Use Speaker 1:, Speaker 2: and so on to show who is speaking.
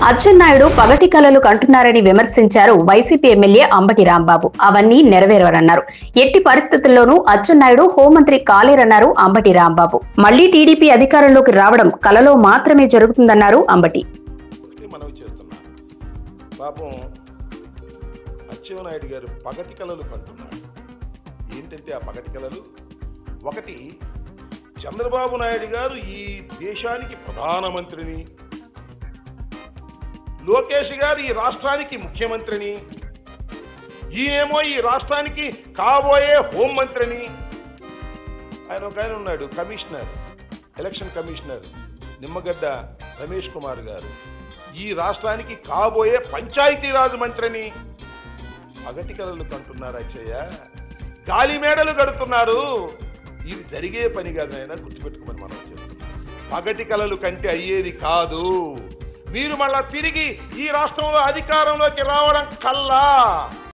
Speaker 1: అచ్చెన్నాయుడు పగటి కలలు కంటున్నారని విమర్శించారు వైసీపీ ఎమ్మెల్యే అంబటి రాంబాబు అవన్నీ నెరవేరవరన్నారు ఎట్టి పరిస్థితుల్లోనూ అచ్చెన్నాయుడు హోంమంత్రి కాలేరన్నారు అంబటి రాంబాబు మళ్లీ టీడీపీ అధికారంలోకి రావడం కలలో మాత్రమే జరుగుతుందన్నారు అంబటి
Speaker 2: ఒకటి మనవి చేస్తున్నా పాపం అచ్చెన్నాయుడు గారు పగటి కళలు కంటున్నాడు ఏంటంటే ఆ పగటి కళలు ఒకటి చంద్రబాబు నాయుడు గారు ఈ దేశానికి ప్రధానమంత్రిని లోకేష్ గారు ఈ రాష్ట్రానికి ముఖ్యమంత్రిని ఈయనేమో ఈ రాష్ట్రానికి కాబోయే హోంమంత్రిని ఆయన ఒక ఆయన ఉన్నాడు commissioner election commissioner Nimmagadda Ramesh Kumar garu ఈ రాష్ట్రానికి కాబోయే పంచాయతీరాజ్ మంత్రిని పగటి కలలు కంటున్నారు అచ్చయ్య గాలి మేడలు కడుతున్నారు ఇది జరిగే పని కాదు ఆయన గుర్తుపెట్టుకోమని మనం చెప్తున్నాం పగటి కలలు కంటే అయ్యేది కాదు మీరు మళ్ళా తిరిగి ఈ రాష్ట్రంలో అధికారంలోకి రావడం కల్లా